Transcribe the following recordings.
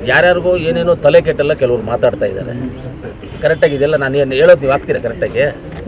ಯಾರ್ಯಾರಿಗೂ ಏನೇನೋ ತಲೆ ಕೆಟ್ಟೆಲ್ಲ ಕೆಲವ್ರು ಮಾತಾಡ್ತಾ ಇದ್ದಾರೆ ಕರೆಕ್ಟಾಗಿ ಇದೆಲ್ಲ ನಾನು ಏನು ಹೇಳೋದು ನೀವು ಆಗ್ತೀರಾ ಕರೆಕ್ಟಾಗಿ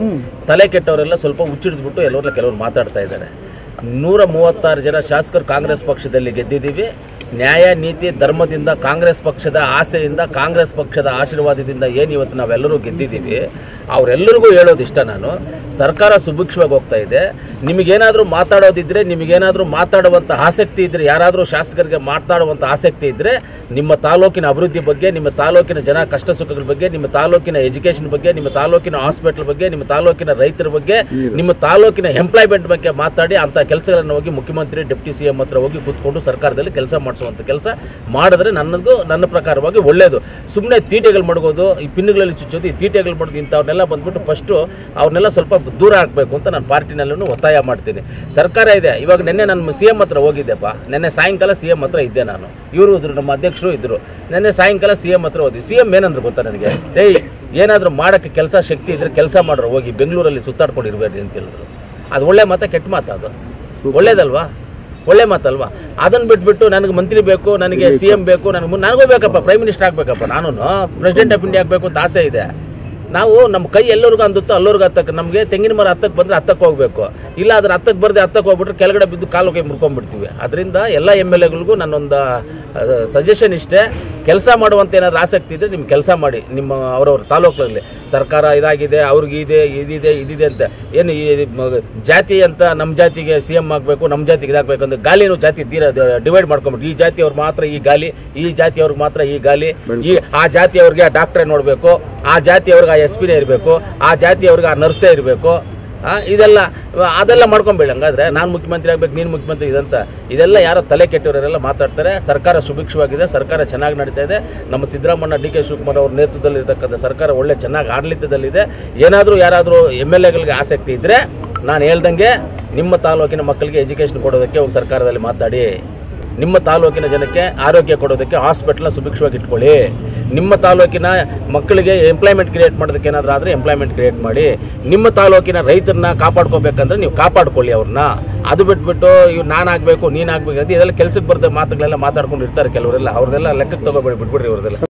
ತಲೆ ಕೆಟ್ಟವರೆಲ್ಲ ಸ್ವಲ್ಪ ಹುಚ್ಚಿಡಿದ್ಬಿಟ್ಟು ಎಲ್ಲರೆಲ್ಲ ಕೆಲವರು ಮಾತಾಡ್ತಾ ಇದ್ದಾರೆ ನೂರ ಮೂವತ್ತಾರು ಜನ ಶಾಸಕರು ಕಾಂಗ್ರೆಸ್ ಪಕ್ಷದಲ್ಲಿ ಗೆದ್ದಿದ್ದೀವಿ ನ್ಯಾಯ ನೀತಿ ಧರ್ಮದಿಂದ ಕಾಂಗ್ರೆಸ್ ಪಕ್ಷದ ಆಸೆಯಿಂದ ಕಾಂಗ್ರೆಸ್ ಪಕ್ಷದ ಆಶೀರ್ವಾದದಿಂದ ಏನು ಇವತ್ತು ನಾವೆಲ್ಲರೂ ಗೆದ್ದಿದ್ದೀವಿ ಅವರೆಲ್ಲರಿಗೂ ಹೇಳೋದಿಷ್ಟ ನಾನು ಸರ್ಕಾರ ಸುಭಿಕ್ಷವಾಗಿ ಹೋಗ್ತಾ ಇದೆ ನಿಮಗೇನಾದರೂ ಮಾತಾಡೋದಿದ್ರೆ ನಿಮಗೇನಾದರೂ ಮಾತಾಡುವಂಥ ಆಸಕ್ತಿ ಇದ್ದರೆ ಯಾರಾದರೂ ಶಾಸಕರಿಗೆ ಮಾತಾಡುವಂಥ ಆಸಕ್ತಿ ಇದ್ದರೆ ನಿಮ್ಮ ತಾಲೂಕಿನ ಅಭಿವೃದ್ಧಿ ಬಗ್ಗೆ ನಿಮ್ಮ ತಾಲೂಕಿನ ಜನ ಕಷ್ಟ ಸುಖಗಳ ಬಗ್ಗೆ ನಿಮ್ಮ ತಾಲೂಕಿನ ಎಜುಕೇಷನ್ ಬಗ್ಗೆ ನಿಮ್ಮ ತಾಲೂಕಿನ ಹಾಸ್ಪಿಟಲ್ ಬಗ್ಗೆ ನಿಮ್ಮ ತಾಲೂಕಿನ ರೈತರ ಬಗ್ಗೆ ನಿಮ್ಮ ತಾಲೂಕಿನ ಎಂಪ್ಲಾಯ್ಮೆಂಟ್ ಬಗ್ಗೆ ಮಾತಾಡಿ ಅಂಥ ಕೆಲಸಗಳನ್ನು ಹೋಗಿ ಮುಖ್ಯಮಂತ್ರಿ ಡೆಪ್ಟಿ ಸಿ ಎಂ ಹತ್ರ ಹೋಗಿ ಕೂತ್ಕೊಂಡು ಸರ್ಕಾರದಲ್ಲಿ ಕೆಲಸ ಮಾಡಿಸುವಂಥ ಕೆಲಸ ಮಾಡಿದ್ರೆ ನನ್ನದು ನನ್ನ ಪ್ರಕಾರವಾಗಿ ಒಳ್ಳೆಯದು ಸುಮ್ಮನೆ ತೀಟೆಗಳು ಮಡಗೋದು ಈ ಪಿನ್ನುಗಳಲ್ಲಿ ಚುಚ್ಚೋದು ಈ ತೀಟೆಗಳು ಮಡೋದು ಇಂಥವ್ರನ್ನೆಲ್ಲ ಬಂದ್ಬಿಟ್ಟು ಫಸ್ಟು ಅವ್ರನ್ನೆಲ್ಲ ಸ್ವಲ್ಪ ದೂರ ಹಾಕಬೇಕು ಅಂತ ನಾನು ಪಾರ್ಟಿನಲ್ಲೂ ಒತ್ತಾಯ ಮಾಡ್ತೀನಿ ಸರ್ಕಾರ ಇದೆ ಇವಾಗ ನಿನ್ನೆ ನಾನು ಸಿ ಎಂ ಹತ್ರ ಹೋಗಿದ್ದೆಪ್ಪ ನಿನ್ನೆ ಸಾಯಂಕಾಲ ಸಿ ಎಂ ಹತ್ರ ಇದ್ದೆ ನಾನು ಇವರು ಇದ್ರು ನಮ್ಮ ಅಧ್ಯಕ್ಷರು ಇದ್ದರು ನಿನ್ನೆ ಸಾಯಂಕಾಲ ಸಿ ಎಂ ಹತ್ರ ಹೋದ್ವಿ ಸಿ ಎಂ ಏನಂದ್ರು ಗೊತ್ತಾ ನನಗೆ ಏಯ್ ಏನಾದರೂ ಮಾಡೋಕ್ಕೆ ಕೆಲಸ ಶಕ್ತಿ ಇದ್ರೆ ಕೆಲಸ ಮಾಡ್ರು ಹೋಗಿ ಬೆಂಗಳೂರಲ್ಲಿ ಸುತ್ತಾಡ್ಕೊಂಡಿರ್ಬೇಡಿ ಅಂತ ಹೇಳಿದ್ರು ಅದು ಒಳ್ಳೆ ಮಾತಾ ಕೆಟ್ಟ ಮಾತಾ ಅದು ಒಳ್ಳೇದಲ್ವಾ ಒಳ್ಳೆ ಮಾತಲ್ವಾ ಅದನ್ನು ಬಿಟ್ಬಿಟ್ಟು ನನಗೆ ಮಂತ್ರಿ ಬೇಕು ನನಗೆ ಸಿ ಎಂ ಬೇಕು ನನಗೆ ಮುನ್- ನನಗೂ ಬೇಕಪ್ಪ ಪ್ರೈಮ್ ಮಿನಿಸ್ಟರ್ ಆಗಬೇಕಪ್ಪ ನಾನು ಪ್ರೆಸಿಡೆಂಟ್ ಆಫ್ ಇಂಡಿಯಾ ಆಗಬೇಕು ಅಂತ ಆಸೆ ಇದೆ ನಾವು ನಮ್ಮ ಕೈ ಎಲ್ಲರಿಗೂ ಅಂದುತ್ತೋ ಅಲ್ಲರಿಗೂ ಹತ್ತಕ್ಕೆ ನಮಗೆ ತೆಂಗಿನ ಮರ ಹತ್ತಕ್ಕೆ ಬಂದರೆ ಹತ್ತಕ್ಕೆ ಹೋಗಬೇಕು ಇಲ್ಲ ಅದ್ರ ಹತ್ತಕ್ಕೆ ಬರದೆ ಹತ್ತಕ್ಕೆ ಹೋಗ್ಬಿಟ್ರೆ ಕೆಳಗಡೆ ಬಿದ್ದು ಕಾಲು ಕೈ ಮುರ್ಕೊಂಡ್ಬಿಡ್ತೀವಿ ಅದರಿಂದ ಎಲ್ಲ ಎಮ್ ಎಲ್ ಎಗಳಿಗೂ ನನ್ನೊಂದು ಸಜೆಷನ್ ಇಷ್ಟೇ ಕೆಲಸ ಮಾಡುವಂಥ ಏನಾದರೂ ಆಸಕ್ತಿ ಇದ್ದರೆ ನಿಮ್ಮ ಕೆಲಸ ಮಾಡಿ ನಿಮ್ಮ ಅವರವ್ರ ತಾಲೂಕಲ್ಲಿ ಸರ್ಕಾರ ಇದಾಗಿದೆ ಅವ್ರಿಗೆ ಇದೆ ಇದಿದೆ ಇದಿದೆ ಅಂತ ಏನು ಈ ಮ- ಜಾತಿ ಅಂತ ನಮ್ಮ ಜಾತಿಗೆ ಸಿ ಎಮ್ ಆಗಬೇಕು ನಮ್ಮ ಜಾತಿಗೆ ಇದಾಗಬೇಕು ಅಂದ್ರೆ ಗಾಲಿನೂ ಜಾತಿ ತೀರ ಡಿವೈಡ್ ಮಾಡ್ಕೊಂಬಿಟ್ಟು ಈ ಜಾತಿಯವ್ರು ಮಾತ್ರ ಈ ಗಾಲಿ ಈ ಜಾತಿಯವ್ರಿಗೆ ಮಾತ್ರ ಈ ಗಾಲಿ ಈ ಆ ಜಾತಿಯವ್ರಿಗೆ ಆ ಡಾಕ್ಟ್ರೇ ನೋಡಬೇಕು ಆ ಜಾತಿಯವ್ರಿಗೆ ಆ ಎಸ್ ಪಿನೇ ಇರಬೇಕು ಆ ಜಾತಿಯವ್ರಿಗೆ ಆ ನರ್ಸೇ ಇರಬೇಕು ಇದೆಲ್ಲ ಅದೆಲ್ಲ ಮಾಡ್ಕೊಂಬೇಡಿ ಹಂಗಾದ್ರೆ ನಾನು ಮುಖ್ಯಮಂತ್ರಿ ಆಗ್ಬೇಕು ನೀನು ಮುಖ್ಯಮಂತ್ರಿ ಇದಂತ ಇದೆಲ್ಲ ಯಾರೋ ತಲೆ ಕೆಟ್ಟವರೆಲ್ಲ ಮಾತಾಡ್ತಾರೆ ಸರ್ಕಾರ ಸುಭಿಕ್ಷವಾಗಿದೆ ಸರ್ಕಾರ ಚೆನ್ನಾಗಿ ನಡೀತಾ ಇದೆ ನಮ್ಮ ಸಿದ್ದರಾಮಣ್ಣ ಡಿ ಕೆ ಶಿವಕುಮಾರ್ ಅವ್ರ ನೇತೃತ್ವದಲ್ಲಿ ಇರತಕ್ಕಂಥ ಸರ್ಕಾರ ಒಳ್ಳೆ ಚೆನ್ನಾಗಿ ಆಡಳಿತದಲ್ಲಿದೆ ಏನಾದರೂ ಯಾರಾದರೂ ಎಮ್ ಎಲ್ ಎಗಳಿಗೆ ಆಸಕ್ತಿ ಇದ್ದರೆ ನಾನು ಹೇಳ್ದಂಗೆ ನಿಮ್ಮ ತಾಲೂಕಿನ ಮಕ್ಕಳಿಗೆ ಎಜುಕೇಷನ್ ಕೊಡೋದಕ್ಕೆ ಹೋಗಿ ಸರ್ಕಾರದಲ್ಲಿ ಮಾತಾಡಿ ನಿಮ್ಮ ತಾಲೂಕಿನ ಜನಕ್ಕೆ ಆರೋಗ್ಯ ಕೊಡೋದಕ್ಕೆ ಹಾಸ್ಪಿಟ್ಲ್ನ ಸುಭಿಕ್ಷವಾಗಿ ಇಟ್ಕೊಳ್ಳಿ ನಿಮ್ಮ ತಾಲೂಕಿನ ಮಕ್ಕಳಿಗೆ ಎಂಪ್ಲಾಯ್ಮೆಂಟ್ ಕ್ರಿಯೇಟ್ ಮಾಡೋದಕ್ಕೆ ಏನಾದರೂ ಆದರೆ ಎಂಪ್ಲಾಯ್ಮೆಂಟ್ ಕ್ರಿಯೇಟ್ ಮಾಡಿ ನಿಮ್ಮ ತಾಲೂಕಿನ ರೈತರನ್ನ ಕಾಪಾಡ್ಕೋಬೇಕಂದ್ರೆ ನೀವು ಕಾಪಾಡ್ಕೊಳ್ಳಿ ಅವ್ರನ್ನ ಅದು ಬಿಟ್ಬಿಟ್ಟು ಇವ್ ನಾನು ಆಗಬೇಕು ನೀನು ಆಗಬೇಕು ಅಂತ ಇದೆಲ್ಲ ಕೆಲಸಕ್ಕೆ ಬರ್ದ ಮಾತುಗಳೆಲ್ಲ ಮಾತಾಡ್ಕೊಂಡು ಇರ್ತಾರೆ ಕೆಲವರೆಲ್ಲ ಅವ್ರದೆಲ್ಲ ಲೆಕ್ಕಕ್ಕೆ ತಗೋಬೇಡಿ ಬಿಟ್ಬಿಡ್ರಿ ಅವ್ರದೆಲ್ಲ